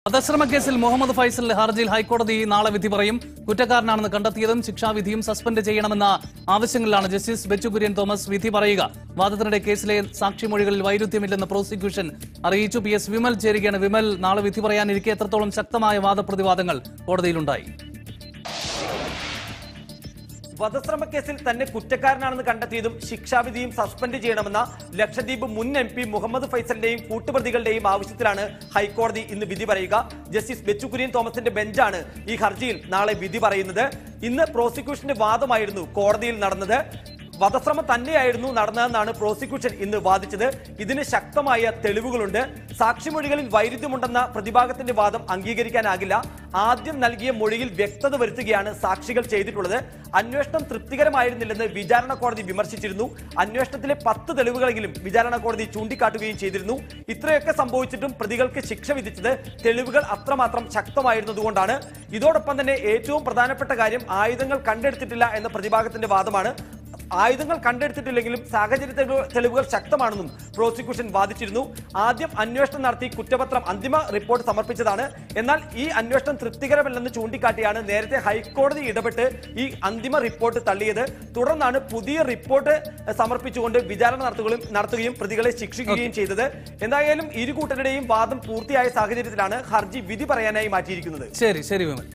വധശ്രമ കേസിൽ മുഹമ്മദ് ഫൈസലിന്റെ ഹർജിയിൽ ഹൈക്കോടതി നാളെ വിധി പറയും കുറ്റക്കാരനാണെന്ന് കണ്ടെത്തിയതും ശിക്ഷാവിധിയും സസ്പെൻഡ് ചെയ്യണമെന്ന ആവശ്യങ്ങളിലാണ് ജസ്റ്റിസ് ബെച്ചു കുര്യൻ തോമസ് വിധി പറയുക വാദത്തിനിടെ കേസിലെ സാക്ഷിമൊഴികളിൽ വൈരുദ്ധ്യമില്ലെന്ന് പ്രോസിക്യൂഷൻ അറിയിച്ചു പി എസ് വിമൽ ചേരുകയാണ് വിമൽ നാളെ വിധി പറയാനിരിക്കെ എത്രത്തോളം ശക്തമായ വാദപ്രതിവാദങ്ങൾ കോടതിയിലുണ്ടായി വധശ്രമ കേസിൽ തന്നെ കുറ്റക്കാരനാണെന്ന് കണ്ടെത്തിയതും ശിക്ഷാവിധിയും സസ്പെൻഡ് ചെയ്യണമെന്ന ലക്ഷദ്വീപ് മുൻ എം പി മുഹമ്മദ് ഫൈസലിന്റെയും കൂട്ടുപ്രതികളുടെയും ആവശ്യത്തിലാണ് ഹൈക്കോടതി ഇന്ന് വിധി പറയുക ജസ്റ്റിസ് ബെച്ചു കുര്യൻ തോമസിന്റെ ബെഞ്ചാണ് ഈ ഹർജിയിൽ നാളെ വിധി പറയുന്നത് ഇന്ന് പ്രോസിക്യൂഷന്റെ വാദമായിരുന്നു കോടതിയിൽ നടന്നത് വധശ്രമം തന്നെയായിരുന്നു നടന്നതെന്നാണ് പ്രോസിക്യൂഷൻ ഇന്ന് വാദിച്ചത് ഇതിന് ശക്തമായ തെളിവുകളുണ്ട് സാക്ഷിമൊഴികളിൽ വൈരുദ്ധ്യമുണ്ടെന്ന പ്രതിഭാഗത്തിന്റെ വാദം അംഗീകരിക്കാനാകില്ല ആദ്യം നൽകിയ മൊഴിയിൽ വ്യക്തത വരുത്തുകയാണ് സാക്ഷികൾ ചെയ്തിട്ടുള്ളത് അന്വേഷണം തൃപ്തികരമായിരുന്നില്ലെന്ന് വിചാരണ കോടതി വിമർശിച്ചിരുന്നു അന്വേഷണത്തിലെ പത്ത് തെളിവുകളെങ്കിലും വിചാരണ കോടതി ചൂണ്ടിക്കാട്ടുകയും ചെയ്തിരുന്നു ഇത്രയൊക്കെ സംഭവിച്ചിട്ടും പ്രതികൾക്ക് ശിക്ഷ വിധിച്ചത് തെളിവുകൾ അത്രമാത്രം ശക്തമായിരുന്നതുകൊണ്ടാണ് ഇതോടൊപ്പം തന്നെ ഏറ്റവും പ്രധാനപ്പെട്ട കാര്യം ആയുധങ്ങൾ കണ്ടെടുത്തിട്ടില്ല എന്ന പ്രതിഭാഗത്തിന്റെ വാദമാണ് ആയുധങ്ങൾ കണ്ടെടുത്തിട്ടില്ലെങ്കിലും സാഹചര്യ തെളിവ്- തെളിവുകൾ ശക്തമാണെന്നും പ്രോസിക്യൂഷൻ വാദിച്ചിരുന്നു ആദ്യം അന്വേഷണം നടത്തി കുറ്റപത്രം അന്തിമ റിപ്പോർട്ട് സമർപ്പിച്ചതാണ് എന്നാൽ ഈ അന്വേഷണം തൃപ്തികരമല്ലെന്ന് ചൂണ്ടിക്കാട്ടിയാണ് നേരത്തെ ഹൈക്കോടതി ഇടപെട്ട് ഈ അന്തിമ റിപ്പോർട്ട് തള്ളിയത് തുടർന്നാണ് പുതിയ റിപ്പോർട്ട് സമർപ്പിച്ചുകൊണ്ട് വിചാരണ നടത്തുകയും നടത്തുകയും പ്രതികളെ ശിക്ഷിക്കുകയും ചെയ്തത് എന്തായാലും ഇരു കൂട്ടരുടെയും വാദം പൂർത്തിയായ സാഹചര്യത്തിലാണ് ഹർജി വിധി പറയാനായി മാറ്റിയിരിക്കുന്നത് ശരി ശരി വിമൽ